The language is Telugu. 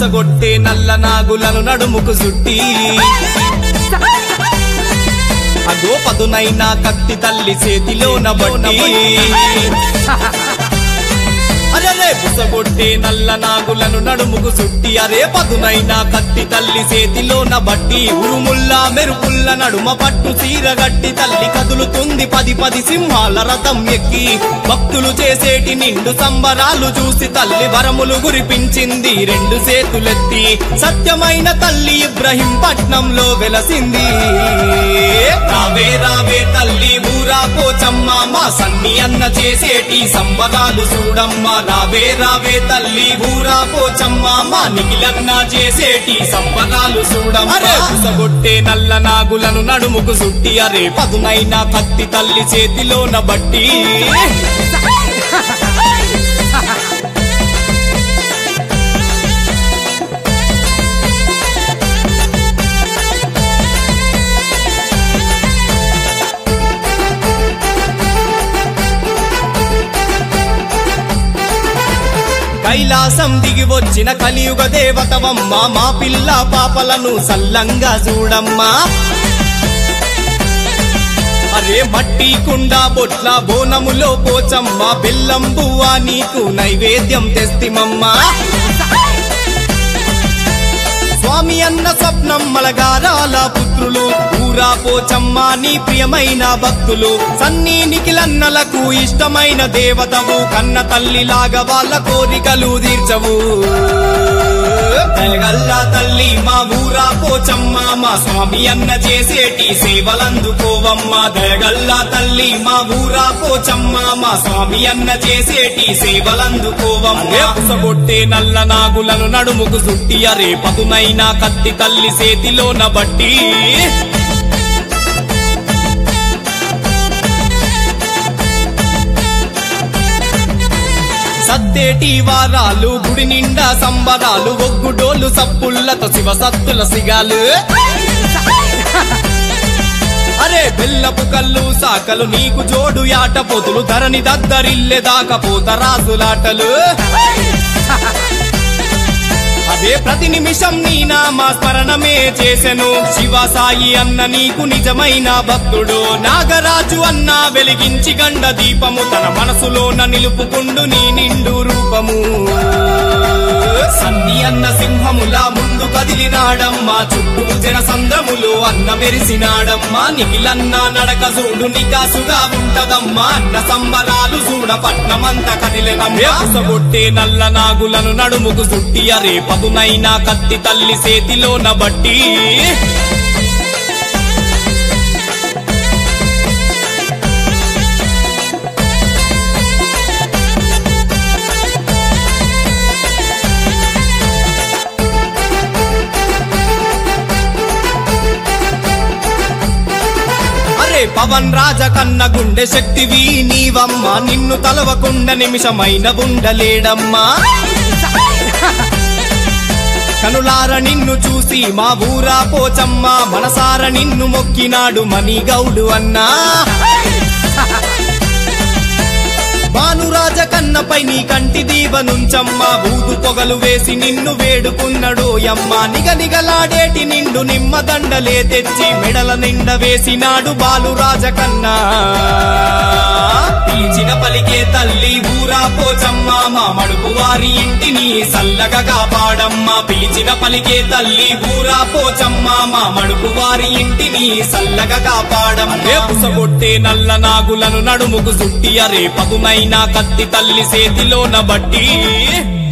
బుసగొట్టే నల్ల నాగులను నడుముకు సుట్టి అగో పదునైనా కత్తి తల్లి చేతిలోన బట్టి అరే బుసగొట్టే నల్ల నాగులను నడుముకు సుట్టి అరే పదునైనా కత్తి తల్లి చేతిలోన బట్టి ఉరుముల్లా మెరుపుల్ల నడుమ పట్టు చీరగట్టి తల్లి కదులుతుంది పది పది సింహాల రథం ఎక్కి భక్తులు చేసేటి నిండు సంబరాలు చూసి తల్లి వరములు గురిపించింది రెండు చేతులెత్తి సత్యమైన తల్లి ఇబ్రహీం పట్నంలో వెలసింది రావే రావే తల్లి ఊరా పోచమ్మ మా సన్ని అన్న చేసేటి సంబరాలు చూడమ్మా రావే రావే తల్లి ఊరా పోచమ్మ మా నిఖిలన్న చేసేటి సంబరాలు చూడమ్మా పుసగొట్టే నల్ల నాగులను నడుముకు సుట్టి అరే పదునైనా కత్తి తల్లి చేతిలోన బట్టి కైలాసం దిగి వచ్చిన కలియుగ దేవతవమ్మ మా పిల్ల పాపలను సల్లంగా చూడమ్మా అరే మట్టి కుండ బొట్ల బోనములో పోచమ్మ బెల్లం బువ్వా నీకు నైవేద్యం తెస్తిమమ్మా స్వామి అన్న స్వప్నం మలగారాల పుత్రులు ఊరా పోచమ్మ నీ ప్రియమైన భక్తులు సన్నీ నిఖిలన్నలకు ఇష్టమైన దేవతవు కన్న తల్లిలాగా వాళ్ళ కోరికలు తీర్చవు తెలగల్లా తల్లి మా ఊరా పోచమ్మ మా స్వామి అన్న చేసేటి సేవలందుకోవమ్మ దయగల్లా తల్లి మా ఊరా పోచమ్మ మా స్వామి అన్న చేసేటి సేవలందుకోవమ్మ పుసగొట్టే నల్ల నాగులను నడుముకు సుట్టి అరే పదునైనా కత్తి తల్లి చేతిలోన బట్టి సత్తేటి వారాలు గుడి నిండా సంబరాలు ఒగ్గుడోలు సప్పుల్లతో శివ సత్తుల సిగాలు అరే బెల్లపు కళ్ళు సాకలు నీకు జోడు యాట పోతులు ధరని దద్దరిల్లే దాకా పోత రాజులాటలు అదే ప్రతి నిమిషం నీ నామ స్మరణమే చేసెను శివ సాయి అన్న నీకు నిజమైన భక్తుడు నాగరాజు అన్న వెలిగించి గండ దీపము తన మనసులోన నిలుపుకుండు నీ నిండు రూపము సన్ని అన్న సింహములా ముందు కదిలినాడమ్మా చుట్టూ జన సంద్రములు అన్న మెరిసినాడమ్మా నిఖిలన్న నడక చూడు నికాసుగా ఉంటదమ్మా అన్న సంబరాలు చూడ పట్నమంత కదిలినమ్మొట్టే నల్ల నాగులను నడుముకు సుట్టి అరే పదునైనా కత్తి తల్లి చేతిలోన బట్టి అరే పవన్ రాజ కన్న గుండె శక్తివి నీవమ్మ నిన్ను తలవకుండ నిమిషమైన ఉండలేడమ్మా కనులార నిన్ను చూసి మా ఊరా పోచమ్మ మనసార నిన్ను మొక్కినాడు మణిగౌడు అన్నా భానురాజ కన్నపై నీ కంటి దీవనుంచమ్మ బూదు పొగలు వేసి నిన్ను వేడుకున్నడు యమ్మ నిగ నిగలాడేటి నిండు నిమ్మదండలే తెచ్చి మెడల నిండ వేసినాడు బాలురాజ కన్నా పిలిచిన పలికే తల్లి ఊరా పోచమ్మ మా మడుపు వారి ఇంటిని సల్లగా కాపాడమ్మ పిలిచిన పలికే తల్లి ఊరా పోచమ్మ మా మడుపు వారి ఇంటిని సల్లగా కాపాడమ్మ పుసగొట్టే నల్ల నాగులను నడుముకు సుట్టి అరే పదునైనా కత్తి తల్లి చేతిలోన బట్టి